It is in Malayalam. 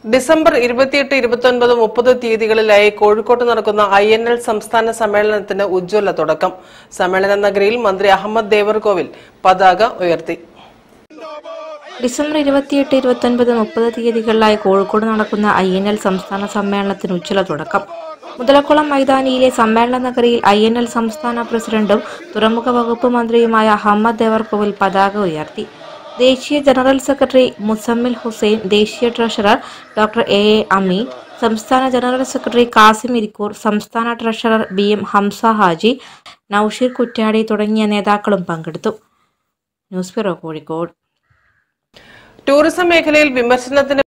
ഡിസംബർ ഇരുപത്തിയെട്ട് ഇരുപത്തിയൊൻപത് മുപ്പത് തീയതികളിലായി കോഴിക്കോട്ട് നടക്കുന്ന ഐ എൻ എൽ സംസ്ഥാന സമ്മേളനത്തിന് ഉജ്ജ്വല തുടക്കം സമ്മേളന നഗരിയിൽ മന്ത്രി അഹമ്മദ് ദേവർകോവിൽ പതാക ഉയർത്തി ഡിസംബർ ഇരുപത്തിയെട്ട് ഇരുപത്തൊൻപത് മുപ്പത് തീയതികളിലായി കോഴിക്കോട് നടക്കുന്ന ഐ എൻ എൽ സംസ്ഥാന സമ്മേളനത്തിന് ഉജ്ജ്വല തുടക്കം മുതലക്കുളം മൈതാനിയിലെ സമ്മേളന നഗരിയിൽ ഐ എൻ എൽ സംസ്ഥാന പ്രസിഡന്റും തുറമുഖ വകുപ്പ് മന്ത്രിയുമായ അഹമ്മദ് ദേവർകോവിൽ പതാക ഉയർത്തി ദേശീയ ജനറൽ സെക്രട്ടറി മുസമ്മിൽ ഹുസൈൻ ദേശീയ treasurer doctor A A Ameen സംസ്ഥാന ജനറൽ സെക്രട്ടറി കാസിം ഇരിക്കൂർ സംസ്ഥാന treasurer B M Hamsa Haji Noushir Kuttiadi തുടങ്ങിയ നേതാക്കളും പങ്കെടുത്തു ന്യൂസ് ബ്യൂറോ കോഴിക്കോട് ടൂറിസം മേഖലയിൽ വിമർശനത്തിന്